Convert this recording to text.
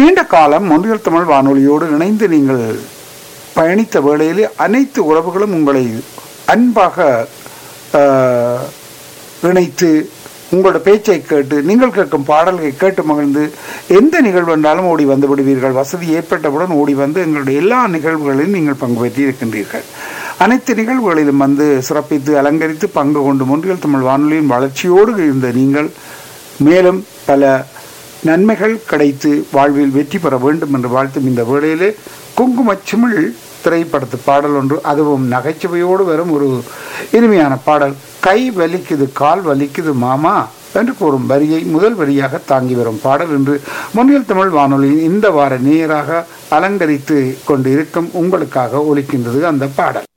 நீண்ட காலம் ஒன்றியல் தமிழ் வானொலியோடு இணைந்து நீங்கள் பயணித்த வேளையிலே அனைத்து உறவுகளும் உங்களை அன்பாக ஆஹ், இணைத்து உங்களோட பேச்சை கேட்டு நீங்கள் கேட்கும் பாடல்களை கேட்டு மகிழ்ந்து எந்த நிகழ்வு என்றாலும் ஓடி வந்து விடுவீர்கள் வசதி ஏற்பட்டவுடன் ஓடி வந்து எங்களுடைய எல்லா நிகழ்வுகளிலும் நீங்கள் பங்கு பெற்றி இருக்கின்றீர்கள் அனைத்து நிகழ்வுகளிலும் வந்து சிறப்பித்து அலங்கரித்து பங்கு கொண்டு ஒன்றியல் தமிழ் வானொலியின் வளர்ச்சியோடு இருந்த நீங்கள் மேலும் பல நன்மைகள் கிடைத்து வாழ்வில் வெற்றி பெற வேண்டும் என்று வாழ்த்தும் இந்த வேளையிலே குங்குமச் சிமிழ் திரைப்படத்து பாடல் ஒன்று அதுவும் நகைச்சுவையோடு வரும் ஒரு இனிமையான பாடல் கை வலிக்குது கால் வலிக்குது மாமா என்று கூறும் வரியை முதல் வரியாக தாங்கி வரும் பாடல் என்று முன்னில் தமிழ் வானொலியின் இந்த வார நேராக அலங்கரித்து கொண்டு இருக்கும் உங்களுக்காக ஒலிக்கின்றது அந்த பாடல்